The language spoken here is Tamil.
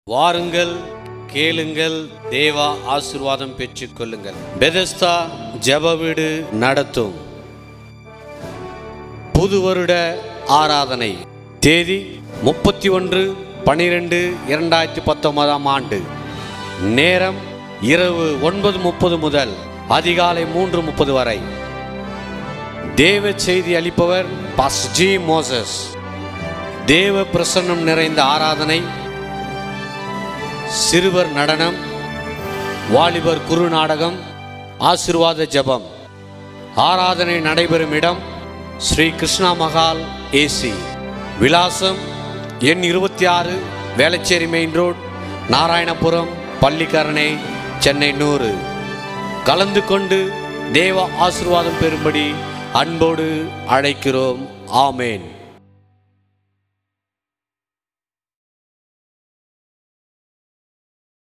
வாருங்கள் கேளுங்கள் தேவா ஆசீர்வாதம் பெற்றுக் கொள்ளுங்கள் பெதஸ்தா ஜெப வீடு நடத்தும் புது வருட ஆராதனை தேதி முப்பத்தி ஒன்று பனிரெண்டு இரண்டாயிரத்தி பத்தொன்பதாம் ஆண்டு நேரம் இரவு ஒன்பது முப்பது முதல் அதிகாலை மூன்று முப்பது வரை தேவ செய்தி அளிப்பவர் பாஸ் ஜி மோசஸ் தேவ பிரசன்னம் நிறைந்த ஆராதனை சிறுவர் நடனம் வாலிபர் குரு நாடகம் ஆசிர்வாத ஜெபம் ஆராதனை நடைபெறும் இடம் ஸ்ரீ கிருஷ்ணா மகால் ஏசி விலாசம் எண் இருபத்தி ஆறு வேளச்சேரி மெயின் ரோட் நாராயணபுரம் பள்ளிக்கரணை சென்னை நூறு கலந்து கொண்டு தேவ ஆசிர்வாதம் பெறும்படி அன்போடு அழைக்கிறோம் ஆமேன்